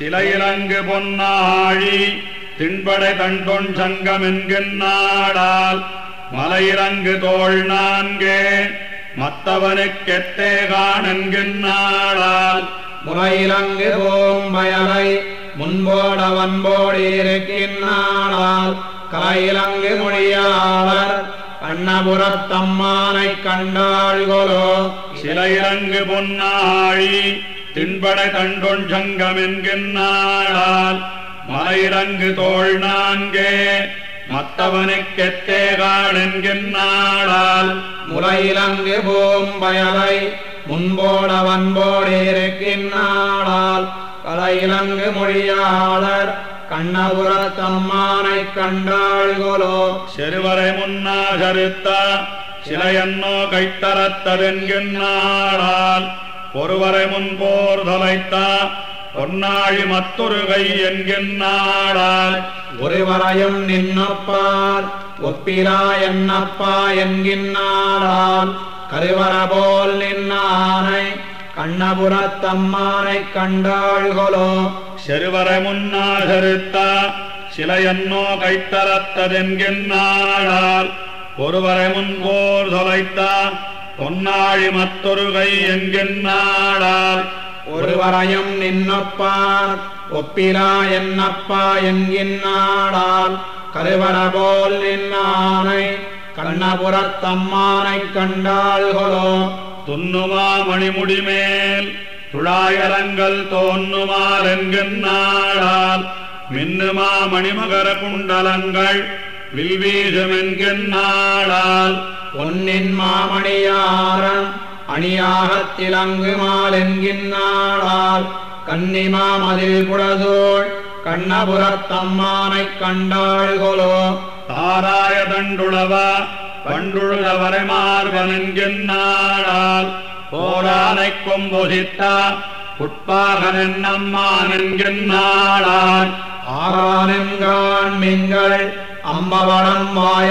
சிலையிலங்கு பொன்னாழி திண்படை தண்டொன் சங்கம் என்கின்றாடால் மலையிலங்கு தோள் நான்கே மத்தவனுக்கெத்தே காணென்கின்றாடால் முறையிலங்கு பூம்பயலை முன்போட வன்போடிருக்கின்றாள் கலையிலங்கு மொழியாளர் கண்ணபுரத்தம்மானை கண்டாள்கொலோ சிலையிலங்கு பொன்னாழி திண்படை தண்டொன் சங்கம் என்கின்றாடால் மலையிலங்கு தோள் நான்கே மத்தவனுக்கெத்தே காணென்கின்றாடால் முறையிலங்கு பூம்பயலை முன்போட வன்போடிருக்கின்றாள் கலையிலங்கு மொழியாளர் கண்ணபுரத்தம்மானை கண்டாள்கொலோ செருவரை முன்னா சருத்த சிலையன்னோ கைத்தரத்ததென்கின்றாள் ஒருவரை முன்போர் தொலைத்த பொன்னாழி மத்தொரு கை என்கின்றாள் ஒருவரையும் நின்னப்பார் ஒப்பிரா என்னப்பா என்கின்றாள் கருவர போல் நின்னானை கண்ணபுரத்தம்மானை கண்டாள்களோ செருவரை முன்னா சருத்த சிலையன்னோ கைத்தரத்ததென்கின்றாள் ஒருவரை முன்போர் தொலைத்த பொன்னாழி மத்தொரு கை என்கின்றாள் ஒருவரையும் நின்னப்பார் ஒப்பிரா என்னப்பா என்கின்றாள் கருவர போல் நின்னானை கண்ணபுரத்தம்மானை கண்டாள்களோ துன்னுமா மணிமுடிமேல் துழாயரங்கள் தோன்னுமால் என்கின்றாள் மின்னுமா மணிமகர குண்டலங்கள் வில்வீசும் என்கின்றாள் பொன்னின் மாமணியாரம் அணியாகத் திலங்குமால் என்கின்றாள் கன்னிமா மதில் புடதோள் கண்ணபுரத்தம்மானைக் கண்டாள்கொலோ தாராய தண்டுளவ பண்டுழுதவரை மார்பன் என்கின்றாள் போரானைக் கொம்பொசித்த புட்பாகன் நம்மான் என்கின்றாள் ஆறானென்கான் மிங்கள் அம்பவளம்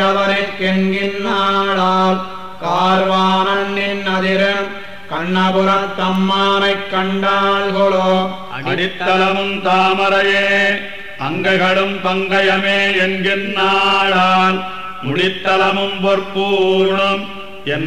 வாயவனுக்கென்கின்றாள் கார்வானன் நின் அதிரன் கண்ணபுரத்தம்மானைக் கண்டாள்கொலோ அடித்தளமும் தாமரையே அங்கைகளும் பங்கயமே என்கின்றாள் முடித்தளமும் பொற்பூர்ணம் என்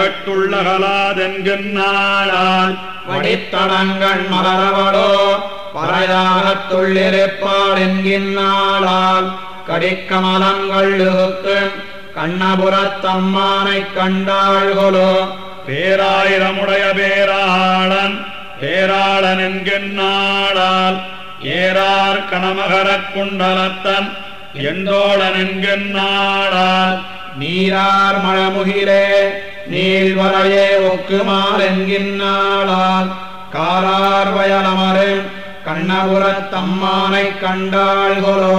நஞ்சட்டுள்ளகலாதென்கின்றாள் வடித்தடங்கள் மலரவளோ பறையாகத் துள்ளிருப்பாள் என்கின்றாளால் கடிக்கமலங்கள் இழுக்கும் கண்ணபுரத்தம்மானைக் கண்டாள்களோ பேராயிரமுடைய பேராளன் பேராளன் என்கின்றாள் ஏறார் கணமகரக் குண்டலத்தன் எந்தோழன் என்கின்றாள் நீரார் மழமுகிலே நீள்வரையே ஒக்குமால் என்கின்றாளால் காரார் வயலமரும் கண்ணபுரத்தம்மானைக் கண்டாள்களோ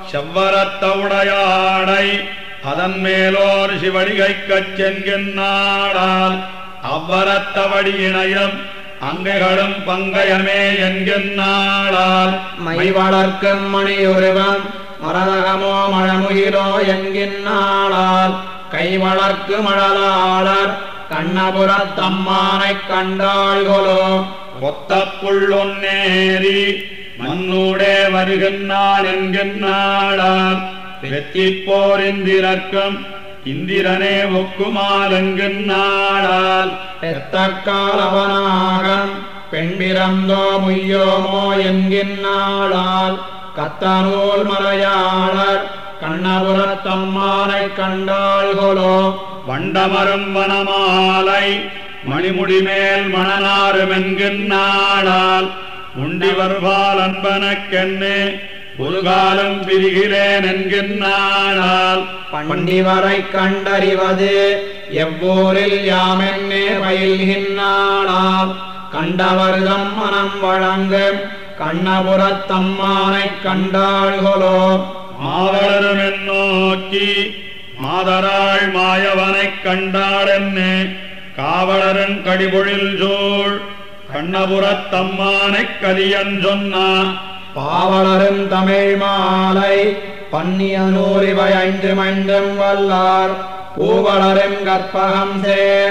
செவ்வரத்தவுடையாடை அதன் மேலோர் சிவடிகைக்கச் சென்கின்றாள் அவ்வரத்தவடி இணையம் அங்கைகளும் பங்கயமே என்கின்றாள் மை வளர்க்கும் மணியுருவம் மரதகமோ மழமுகிலோ என்கின்றாளால் கை வளர்க்கு மழலாளர் கண்ணபுரத்தம்மானைக் கண்டாள்களோ ஒத்த புள்ளொன்னேரி மண்ணூடே வருகின்றாள் என்கின்றாள் வெத்திப்போர் இந்திரக்கும் இந்திரனே ஒக்குமால் என்கின்றாள் பெத்தக்காலவனாகம் பெண் பிறந்தோ முய்யோமோ என்கின்றாளால் கத்தனூல் மலையாளர் கண்ணபுரத்தம்மானைக் கண்டாள்களோ வண்டமரும் வனமாலை மணிமுடிமேல் மணனாரும் என்கின்றாள் உண்டிவர்பால் அன்பனக்கென்னே ஒரு காலம் பிரிகிறேன் என்கின்றாள் பண்டிவரை கண்டறிவது எவ்வூரில் யாமென்னே பயில்கின்றாளாம் கண்டவர்தம் மனம் வழங்கும் கண்ணபுரத்தம்மானைக் கண்டாள்களோ மாவளரும் என் நோக்கி மாதராள் மாயவனைக் கண்டாளென்னே காவலரன் கடிபொழில் சூழ் கண்ணபுரத்தம்மானைக் கலியன் சொன்னான் பாவலரும் தமிழ் மாலை பன்னிய நூறிவை ஐந்து மண்டும் வல்லார் பூவலரும் கற்பகம் சேர்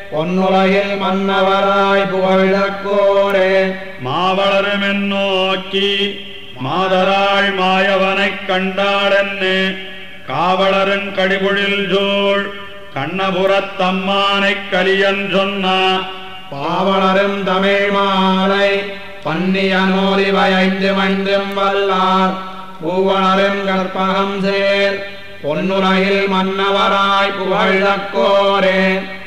பொன்னுலகில் மன்னவராய் புகழக்கோரே மாவளருமென் நோக்கி மாதராள் மாயவனைக் கண்டாளென்னு காவலருங் கடிபொழில் சூழ் கண்ணபுரத்தம்மானைக் கலியன் சொன்னா பாவலரும் தமிழ் மாலை பன்னிய நூலிவை ஐந்து மைந்தும் வல்லார் பூவலரும் கற்பகம் சேர் பொன்னுலகில் மன்னவராய் புகழக்கோரே